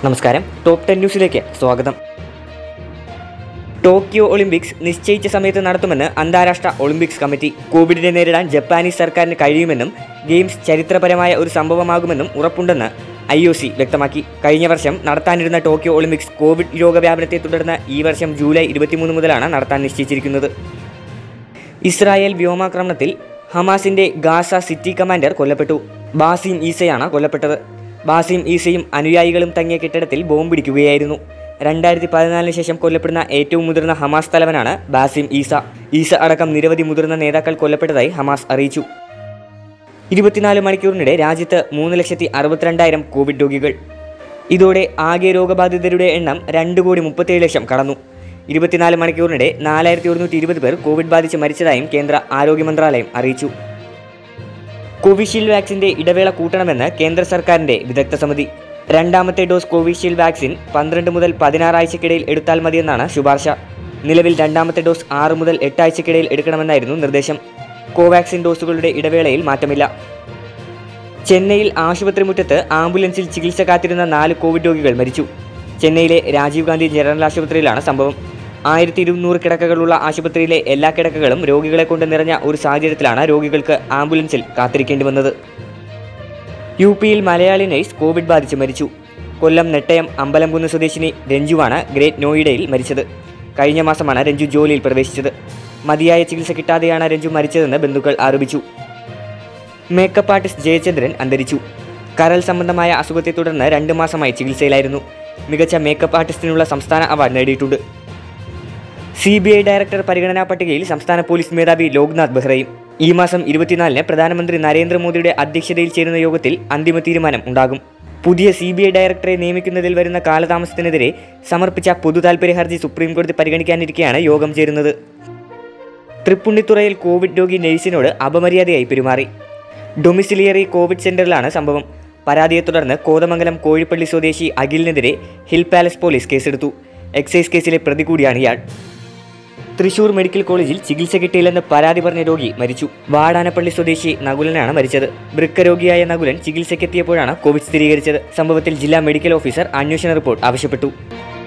നമസ്കാരം top ten ന്യൂസിലേക്ക് സ്വാഗതം ടോക്കിയോ ഒളിമ്പിക്സ് നിശ്ചയിച്ച സമയത്ത് നടത്തുമെന്ന് അന്താരാഷ്ട്ര ഒളിമ്പിക്സ് കമ്മിറ്റി കോവിഡിനെ നേരിടാൻ ജപ്പാനീസ് സർക്കാരിന് കഴിയുമെന്നും ഗെയിംസ് ചരിത്രപരമായ ഒരു സംഭവമാകുമെന്നും ഉറപ്പുണ്ടെന്ന് ഐ ഒ സി വ്യക്തമാക്കി കഴിഞ്ഞ വർഷം നടത്താനിരുന്ന ടോക്കിയോ ഒളിമ്പിക്സ് കോവിഡ് രോഗവ്യാപനത്തെ തുടർന്ന് ഈ വർഷം ജൂലൈ ഇരുപത്തിമൂന്ന് മുതലാണ് നടത്താൻ നിശ്ചയിച്ചിരിക്കുന്നത് ഇസ്രായേൽ വ്യോമാക്രമണത്തിൽ ഹമാസിന്റെ ഗാസ സിറ്റി കമാൻഡർ കൊല്ലപ്പെട്ടു ബാസിം ഈസയാണ് കൊല്ലപ്പെട്ടത് ബാസിം ഈസയും അനുയായികളും തങ്ങിയ കെട്ടിടത്തിൽ ബോംബിടിക്കുകയായിരുന്നു രണ്ടായിരത്തി പതിനാലിന് ശേഷം കൊല്ലപ്പെടുന്ന ഏറ്റവും മുതിർന്ന ഹമാസ് തലവനാണ് ബാസിം ഈസ ഈസ അടക്കം നിരവധി മുതിർന്ന നേതാക്കൾ കൊല്ലപ്പെട്ടതായി ഹമാസ് അറിയിച്ചു ഇരുപത്തിനാല് മണിക്കൂറിനിടെ രാജ്യത്ത് മൂന്ന് ലക്ഷത്തി അറുപത്തിരണ്ടായിരം കോവിഡ് രോഗികൾ ഇതോടെ ആകെ രോഗബാധിതരുടെ എണ്ണം രണ്ട് കോടി മുപ്പത്തേഴ് ലക്ഷം കടന്നു ഇരുപത്തിനാല് മണിക്കൂറിനിടെ നാലായിരത്തി ഒരുന്നൂറ്റി ഇരുപത് പേർ കോവിഡ് ബാധിച്ച് മരിച്ചതായും കേന്ദ്ര ആരോഗ്യ മന്ത്രാലയം അറിയിച്ചു കോവിഷീൽഡ് വാക്സിന്റെ ഇടവേള കൂട്ടണമെന്ന് കേന്ദ്ര സർക്കാരിന്റെ വിദഗ്ധ സമിതി രണ്ടാമത്തെ ഡോസ് കോവിഷീൽഡ് വാക്സിൻ പന്ത്രണ്ട് മുതൽ പതിനാറാഴ്ചക്കിടയിൽ എടുത്താൽ മതിയെന്നാണ് ശുപാർശ നിലവിൽ രണ്ടാമത്തെ ഡോസ് ആറ് മുതൽ എട്ടാഴ്ചക്കിടയിൽ എടുക്കണമെന്നായിരുന്നു നിർദ്ദേശം കോവാക്സിൻ ഡോസുകളുടെ ഇടവേളയിൽ മാറ്റമില്ല ചെന്നൈയിൽ ആശുപത്രി മുറ്റത്ത് ആംബുലൻസിൽ ചികിത്സ കാത്തിരുന്ന നാല് കോവിഡ് രോഗികൾ മരിച്ചു ചെന്നൈയിലെ രാജീവ് ഗാന്ധി ജനറൽ ആശുപത്രിയിലാണ് സംഭവം ആയിരത്തി ഇരുന്നൂറ് കിടക്കകളുള്ള ആശുപത്രിയിലെ എല്ലാ കിടക്കകളും രോഗികളെ കൊണ്ട് നിറഞ്ഞ ഒരു സാഹചര്യത്തിലാണ് രോഗികൾക്ക് ആംബുലൻസിൽ കാത്തിരിക്കേണ്ടി വന്നത് യു പിയിൽ മലയാളി നഴ്സ് കോവിഡ് ബാധിച്ച് മരിച്ചു കൊല്ലം നെട്ടയം അമ്പലംകുന്ന് സ്വദേശിനി രഞ്ജുവാണ് ഗ്രേറ്റ് നോയിഡയിൽ മരിച്ചത് കഴിഞ്ഞ മാസമാണ് രഞ്ജു ജോലിയിൽ പ്രവേശിച്ചത് മതിയായ ചികിത്സ കിട്ടാതെയാണ് രഞ്ജു മരിച്ചതെന്ന് ബന്ധുക്കൾ ആരോപിച്ചു മേക്കപ്പ് ആർട്ടിസ്റ്റ് ജയചന്ദ്രൻ അന്തരിച്ചു കരൾ സംബന്ധമായ അസുഖത്തെ തുടർന്ന് രണ്ട് മാസമായി ചികിത്സയിലായിരുന്നു മികച്ച മേക്കപ്പ് ആർട്ടിസ്റ്റിനുള്ള സംസ്ഥാന അവാർഡ് നേടിയിട്ടുണ്ട് സി ബി ഐ ഡയറക്ടർ പരിഗണനാ പട്ടികയിൽ സംസ്ഥാന പോലീസ് മേധാവി ലോക്നാഥ് ബെഹ്റയും ഈ മാസം ഇരുപത്തിനാലിന് പ്രധാനമന്ത്രി നരേന്ദ്രമോദിയുടെ അധ്യക്ഷതയിൽ ചേരുന്ന യോഗത്തിൽ അന്തിമ തീരുമാനം ഉണ്ടാകും പുതിയ സി ബി ഐ ഡയറക്ടറെ നിയമിക്കുന്നതിൽ വരുന്ന കാലതാമസത്തിനെതിരെ സമർപ്പിച്ച പൊതു താൽപര്യ ഹർജി സുപ്രീംകോടതി പരിഗണിക്കാനിരിക്കെയാണ് യോഗം ചേരുന്നത് തൃപ്പുണ്ണിത്തുറയിൽ കോവിഡ് രോഗി നഴ്സിനോട് അപമര്യാദയായി പെരുമാറി ഡൊമിസിലിയറി കോവിഡ് സെന്ററിലാണ് സംഭവം പരാതിയെ തുടർന്ന് കോതമംഗലം കോഴിപ്പള്ളി സ്വദേശി അഖിലിനെതിരെ ഹിൽ പാലസ് പോലീസ് കേസെടുത്തു എക്സൈസ് കേസിലെ പ്രതി കൂടിയാണ് ഇയാൾ തൃശൂർ മെഡിക്കൽ കോളേജിൽ ചികിത്സ കിട്ടിയില്ലെന്ന് പരാതി പറഞ്ഞ രോഗി മരിച്ചു വാടാനപ്പള്ളി സ്വദേശി നകുലനാണ് മരിച്ചത് വൃക്ക രോഗിയായ നകുലൻ ചികിത്സയ്ക്കെത്തിയപ്പോഴാണ് കോവിഡ് സ്ഥിരീകരിച്ചത് സംഭവത്തിൽ ജില്ലാ മെഡിക്കൽ ഓഫീസർ അന്വേഷണ റിപ്പോർട്ട് ആവശ്യപ്പെട്ടു